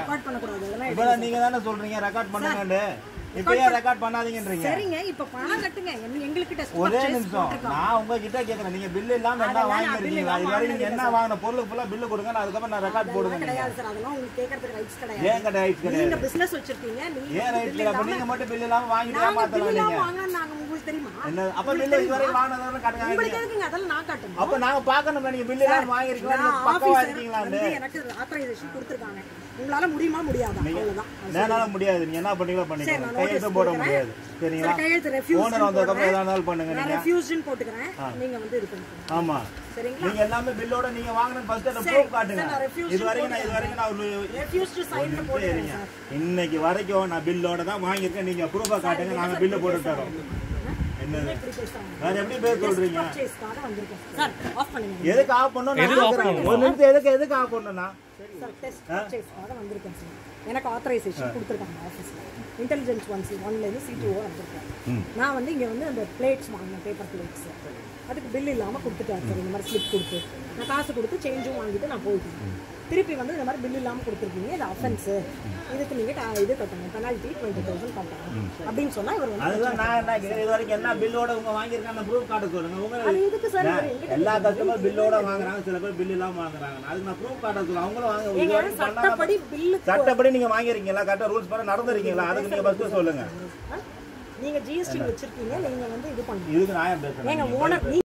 Record பண்ணக்கூடாது அதெல்லாம் இப்போ நீங்க தானே சொல்றீங்க ரெக்கார்ட் பண்ணுங்கன்னு இப்போ ஏன் ரெக்கார்ட் பண்ணாதீங்கன்றீங்க சரிங்க இப்ப பணம் கட்டுங்க எங்க- எங்களுக்கு டெஸ்ட் ஒரே நிமிஷம் நான் உங்ககிட்ட கேக்குறேன் நீங்க பில் இல்லாம என்ன வாங்கிருக்கீங்களா இது வரைக்கும் நீங்க என்ன வாங்கின பொருளுக்கு ஃபுல்லா பில்லு கொடுங்க நான் அதுக்கப்புறம் நான் ரெக்கார்ட் போடுங்க நீங்க. கிடையாது சார் அதெல்லாம் உங்களுக்கு கேட்கறதுக்கு ரைட்ஸ் கிடையாது ஏன் கிடையாது கிடையாது நீங்க பிசினஸ் வச்சிருக்கீங்க நீங்க ஏன் ரைட் இல்லை அப்ப நீங்க மட்டும் பில் இல்லாம வாங்கிட்டு நாங்க ஏமாத்தலாம் பில் நீங்க இல்லாம வாங்கினா நாங்க உங்களுக்கு தெரியுமா என்ன அப்ப பில் இது வரைக்கும் வாங்கினதான கட்டுங்க உங்களுக்கு எதுக்குங்க அதெல்லாம் நான் காட்டணும் அப்ப நாங்க பாக்கணும் நீங்க பில் இல்லாம வாங்கிருக்கீங்களா நான் பக்கவா ஆபீசர் இருக்கீங்களான்னு வந்து எனக்கு ஆத்தரைசேஷன் கொடுத்துருக்காங்க உங்களால முடியுமா முடியாதா அவ்வளவுதான் என்னால முடியாது நீங்க என்ன பண்ணீங்களோ பண்ணிக்கோங்க நான் கையெழுத்து notice போட கொடுக்குறேன். முடியாது சரிங்களா சரி, கையெழுத்து refuse ஓனர் வந்ததுக்கப்புறம் எதா இருந்தாலும் பண்ணுங்க நான் நீங்க ரெஃப்யூஸ்னு போட்டுக்கிறேன் நீங்க வந்து இது பண்ணிக்கோங்க ஆமா சரிங்களா நீங்க எல்லாமே பில்லோட நீங்க வாங்கின ஃபர்ஸ்ட் அந்த சரி, ப்ரூஃப் காட்டுங்க சரி, நான் refuse இது வரைக்கும் நான் இது வரைக்கும் நான் ஒரு ரெஃப்யூஸ் டு சைன் நிமிஷம் போட்டுக்கிறேன் இருங்க. சார் இன்னைக்கு வரைக்கும் நான் பில்லோட தான் வாங்கியிருக்கேன் நீங்க ப்ரூஃபா காட்டுங்க நாங்க பில்லு போட்டு தரோம் என்னது இப்படி பேசுறாங்க வேற எப்படி பேர் சொல்றீங்க பர்ச்சேஸ்க்காக வந்திருக்கேன் சார் ஆஃப் பண்ணுங்க எதுக்கு ஆஃப் பண்ணணும் நான் கேக்குறேன். ஒரு நிமிஷம் எதுக்கு எதுக்கு ஆஃப் பண்ணணும்னா சார் டெஸ்ட் பர்ச்சேஸ்க்காக வந்திருக்கேன் சார் எனக்கு ஆத்தரைசேஷன் கொடுத்துருக்காங்க ஆஃபீஸில் இன்டெலிஜென்ஸ் ஒன்ஸ் ஒன்லேருந்து சிடிஓ வந்திருக்கேன் நான் வந்து இங்கே வந்து அந்த பிளேட்ஸ் வாங்கினேன் பேப்பர் பிளேட்ஸ் அதுக்கு பில் இல்லாமல் கொடுத்துட்டாரு சார் இந்த மாதிரி ஸ்லிப் கொடுத்து நான் காசு கொடுத்து சேஞ்சும் வாங்கிட்டு நான் போயிட்டேன் திருப்பி வந்து இந்த மாதிரி பில் இல்லாமல் கொடுத்துருக்கீங்க இது அஃபென்ஸு இதுக்கு நீங்கள் இது கட்டணும் பெனால்ட்டி டுவெண்ட்டி தௌசண்ட் கட்டணும் அப்படின்னு சொன்னால் இவர் வந்து அதுதான் நான் என்ன கேக்குறேன் இது வரைக்கும் என்ன பில்லோட உங்க வாங்கியிருக்காங்க ப்ரூஃப் காட்ட சொல்லுங்க உங்க அது இதுக்கு சார் இவர் எங்கிட்ட எல்லா கஸ்டமர் பில்லோட வாங்குறாங்க சில பேர் பில் இல்லாம வாங்குறாங்க அதுக்கு நான் ப்ரூஃப் காட்ட சொல்லுங்க அவங்களும் வாங்க இது ஏங்க வரைக்கும் பண்ணாம சட்டப்படி பில்லு சட்டப்படி நீங்க வாங்கிருக்கீங்களா கரெக்டா ரூல்ஸ் பண்ண நடந்துருக்கீங்களா அதுக்கு நீங்க ஃபர்ஸ்ட் சொல்லுங்க நீங்க ஜிஎஸ்டி வச்சிருக்கீங்க நீங்க வந்து இது பண்ணுங்க இதுக்கு நான் ஏன் பேசுறேன் ஏங்க ஓனர்